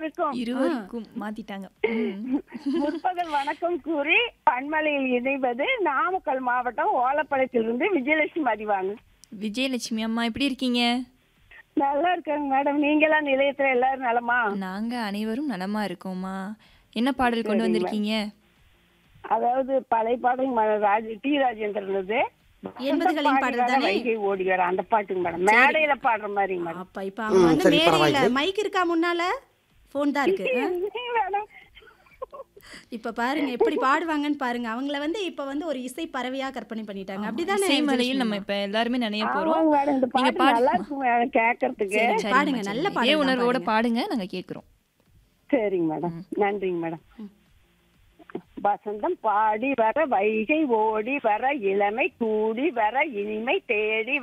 இருவருக்கும் இருவருக்கும் மாத்திட்டாங்க ம். முற்பகல் வணக்கம் கூறி பன்மலையில் இணைவது நாமக்கல் மாவட்டம் ஓலப்பாளையத்திலிருந்து விஜயலட்சுமி அறிவாங்க விஜயலட்சுமி அம்மா எப்படி இருக்கீங்க நல்லா இருக்காங்க மேடம் நீங்களாம் நிலையத்துல எல்லாரும் நலமா நாங்க அனைவரும் நலமா இருக்கோம்மா என்ன பாடல் கொண்டு வந்திருக்கீங்க அதாவது பழைய பாடல் ம- ராஜ டி ராஜேந்திரன் இது எண்பதுகளின் பாடல் தானே? வைகை ஓடி வர அந்த பாட்டுங்க மேடம் மேடையில பாடுற மாதிரி மேடம் அப்ப இப்ப அவங்க வந்து சரி, மேடையில பரவாயில்லை. மைக் இருக்கா முன்னால போன் தான் இருக்கு ஆ? மேடம் இப்ப பாருங்க எப்படி பாடுவாங்கன்னு பாருங்க அவங்கள வந்து இப்ப வந்து ஒரு இசை பறவையா கற்பனை பண்ணிட்டாங்க அப்படிதானே இசைமலையில் நம்ம இப்ப எல்லாருமே நினைய போறோம் ஆமாங்க மேடம் இந்த நீங்க பாட்டு பாடு நல்லா இருக்கும் மேடம் கேட்கறதுக்கு சரி, சரிம்மா, பாடுங்க, நல்ல சரிம்மா. பாடல் இதே தான் உணர்வோட பாடுங்க. பாடுங்க நாங்க கேக்குறோம் சரிங்க மேடம் நன்றிங்க மேடம் வசந்தம் பாடி வர வைகை ஓடி வர இளமை கூடி வர இனிமை தேடி